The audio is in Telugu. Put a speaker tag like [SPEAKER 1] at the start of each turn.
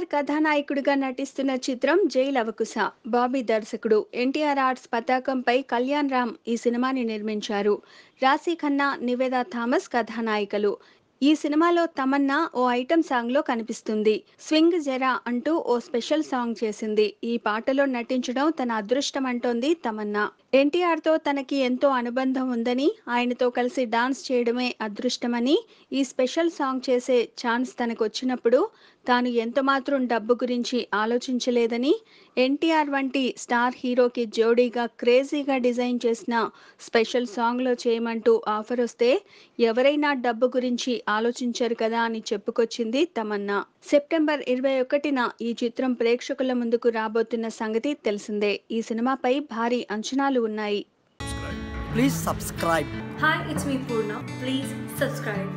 [SPEAKER 1] ఎన్టీఆర్ కథానాయకుడిగా నటిస్తున్న చిత్రం జై లవకుశ బాబీ దర్శకుడు ఎన్టీఆర్ ఆర్ట్స్ పతాకంపై కళ్యాణ్ రామ్ ఈ సినిమాని నిర్మించారు రాశీ ఖన్నా నివేదా థామస్ కథానాయికలు ఈ సినిమాలో తమన్నా ఓ ఐటమ్ సాంగ్ లో కనిపిస్తుంది స్వింగ్ జెరా అంటూ ఓ స్పెషల్ సాంగ్ చేసింది ఈ పాటలో నటించడం తన అదృష్టం అంటోంది తమన్నా ఎన్టీఆర్ తో తనకి ఎంతో అనుబంధం ఉందని ఆయనతో కలిసి డాన్స్ చేయడమే అదృష్టమని ఈ స్పెషల్ సాంగ్ చేసే ఛాన్స్ తనకు వచ్చినప్పుడు తాను ఎంత మాత్రం డబ్బు గురించి ఆలోచించలేదని ఎన్టీఆర్ వంటి స్టార్ హీరోకి జోడీగా క్రేజీగా డిజైన్ చేసిన స్పెషల్ సాంగ్లో చేయమంటూ ఆఫర్ వస్తే ఎవరైనా డబ్బు గురించి ఆలోచించరు కదా అని చెప్పుకొచ్చింది తమన్నా సెప్టెంబర్ ఇరవై ఒకటిన ఈ చిత్రం ప్రేక్షకుల ముందుకు రాబోతున్న సంగతి తెలిసిందే ఈ సినిమాపై భారీ అంచనాలు ఉన్నాయి
[SPEAKER 2] Please subscribe.
[SPEAKER 3] Hi, it's me Purna. Please subscribe.